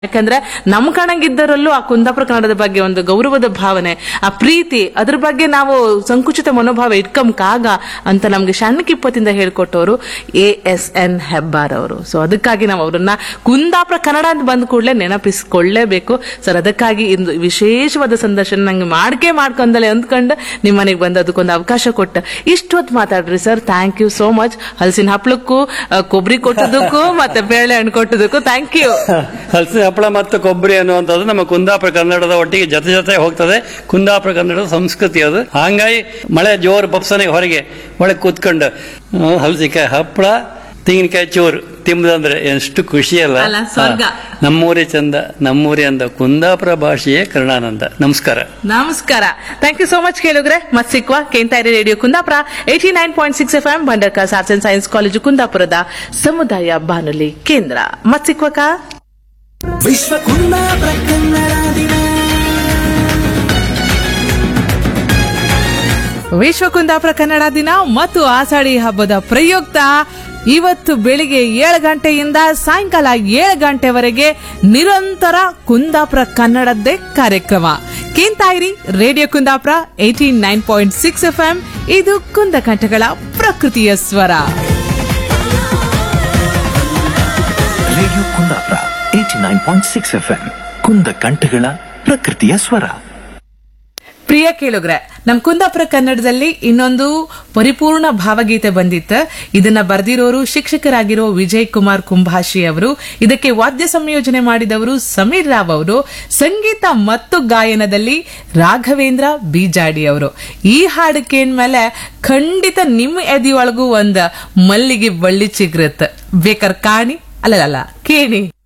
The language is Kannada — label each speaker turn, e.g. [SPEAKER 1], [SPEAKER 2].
[SPEAKER 1] ಯಾಕಂದ್ರೆ ನಮ್ ಕಣಗಿದ್ದರಲ್ಲೂ ಆ ಕುಂದಾಪುರ ಕನ್ನಡದ ಬಗ್ಗೆ ಒಂದು ಗೌರವದ ಭಾವನೆ ಆ ಪ್ರೀತಿ ಅದ್ರ ಬಗ್ಗೆ ನಾವು ಸಂಕುಚಿತ ಮನೋಭಾವ ಇಟ್ಕೊಂಬಕಾಗ ಅಂತ ನಮ್ಗೆ ಸಣ್ಣಕಿಪ್ಪತ್ತಿಂದ ಹೇಳ್ಕೊಟ್ಟವರು ಎ ಎಸ್ ಎನ್ ಹೆಬ್ಬಾರ್ ಅವರು ಸೊ ಅದಕ್ಕಾಗಿ ನಾವು ಅವ್ರನ್ನ ಕುಂದಾಪುರ ಕನ್ನಡ ಅಂತ ಬಂದ ಕೂಡಲೇ ನೆನಪಿಸ್ಕೊಳ್ಳೇಬೇಕು ಸರ್ ಅದಕ್ಕಾಗಿ ಇಂದು ವಿಶೇಷವಾದ ಸಂದರ್ಶನ ನಂಗೆ ಮಾಡ್ಕೆ ಮಾಡ್ಕೊಂಡಲೆ ಅಂದ್ಕೊಂಡು ನಿಮ್ಮ ಮನೆಗೆ ಬಂದು ಅದಕ್ಕೊಂದು ಅವಕಾಶ ಕೊಟ್ಟ ಇಷ್ಟೊತ್ತು ಮಾತಾಡ್ರಿ sir thank you so much ಹಲಸಿನ ಹಪ್ಳಕ್ಕೂ ಆ, ಕೊಬ್ಬರಿ ಕೊಟ್ಟದಕ್ಕೂ ಮತ್ತೆ ಬೇಳೆ ಹಣ್ಣು ಕೊಟ್ಟದಕ್ಕೂ ಥ್ಯಾಂಕ್ ಯು
[SPEAKER 2] ಹಲಸಿನ ಹಪ್ಪಳ ಮತ್ತು ಕೊಬ್ಬರಿ ಅನ್ನುವಂಥದ್ದು ನಮ್ಮ ಕುಂದಾಪುರ ಕನ್ನಡದ ಒಟ್ಟಿಗೆ ಜೊತೆ ಜೊತೆ ಹೋಗ್ತದೆ ಕುಂದಾಪುರ ಕನ್ನಡದ ಸಂಸ್ಕೃತಿ ಅದು ಹಂಗಾಗಿ ಮಳೆ ಜೋರು ಬಪ್ಸನೆ ಹೊರಗೆ ಒಳಗೆ ಕೂತ್ಕೊಂಡು ಆ, ಹಲಸಿನಕಾಯಿ ಹಪ್ಪಳ ತೆಂಗಿನಕಾಯಿ ಚೋರು ತಿಂಬುದಂದ್ರೆ ಎಷ್ಟು ಖುಷಿ ಅಲ್ಲ
[SPEAKER 1] ಅಲ್ಲ, ಸ್ವರ್ಗ.
[SPEAKER 2] ಹಾ. ನಮ್ಮೂರೇ ಚಂದ ನಮ್ಮೂರೇ ಅಂದ ಕುಂದಾಪುರ ಭಾಷೆಯೇ ಕರುಣಾನಂದ ನಮಸ್ಕಾರ
[SPEAKER 1] ನಮಸ್ಕಾರ ಥ್ಯಾಂಕ್ ಯು ಸೋ ಮಚ್ ಕೇಳುಗ್ರೆ ಮತ್ ಸಿಕ್ವಾ ಕೇಂತಾಯಿರಿ radio Kundapura eighty nine point six F M Bhandarkars arts and science college ಕುಂದಾಪುರದ ಸಮುದಾಯ ಬಾನುಲಿ ಕೇಂದ್ರ ಮತ್ ಸಿಕ್ವಕ
[SPEAKER 3] ವಿಶ್ವ ಕುಂದಾಪುರ ಕನ್ನಡ ದಿನ
[SPEAKER 1] ವಿಶ್ವ ಕುಂದಾಪುರ ಕನ್ನಡ ದಿನ ಮತ್ತು ಆಷಾಢಿ ಹಬ್ಬದ ಪ್ರಯುಕ್ತ ಇವತ್ತು ಬೆಳಿಗ್ಗೆ ಏಳು ಗಂಟೆಯಿಂದ ಸಾಯಂಕಾಲ ಏಳು ಗಂಟೆವರೆಗೆ ನಿರಂತರ ಕುಂದಾಪುರ ಕನ್ನಡದ್ದೇ ಕಾರ್ಯಕ್ರಮ ಕೇಂತಾಯಿರಿ radio Kundapura eighty nine point six F M ಇದು ಕುಂದಕಂಠಗಳ ಪ್ರಕೃತಿಯ ಸ್ವರ
[SPEAKER 4] radio Kundapura eighty nine point six F M ಕುಂದ ಕಂಠಗಳ ಪ್ರಕೃತಿಯ ಸ್ವರ
[SPEAKER 1] ಪ್ರಿಯ ಕೇಳುಗ್ರೆ ನಮ್ ಕುಂದಾಪುರ ಕನ್ನಡದಲ್ಲಿ ಇನ್ನೊಂದು ಪರಿಪೂರ್ಣ ಭಾವಗೀತೆ ಬಂದಿತ್ತು ಇದನ್ನ ಬರ್ದಿರೋರು ಶಿಕ್ಷಕರಾಗಿರೋ ವಿಜಯ್ ಕುಮಾರ್ ಕುಂಭಾಷಿ ಅವರು ಇದಕ್ಕೆ ವಾದ್ಯ ಸಂಯೋಜನೆ ಮಾಡಿದವರು ಸಮೀರ್ ರಾವ್ ಅವರು ಸಂಗೀತ ಮತ್ತು ಗಾಯನದಲ್ಲಿ ರಾಘವೇಂದ್ರ ಬೀಜಾಡಿ ಅವರು ಈ ಹಾಡು ಕೇಳ್ಮೇಲೆ ಖಂಡಿತ ನಿಮ್ಮ ಎದೆಯೊಳಗೂ ಒಂದ್ ಮಲ್ಲಿಗೆ ಬಳ್ಳಿ ಚಿಗ್ರತ್ ಬೇಕಾರ ಕಾಣಿ ಅಲ್ಲಲ್ಲ ಕೇಳಿ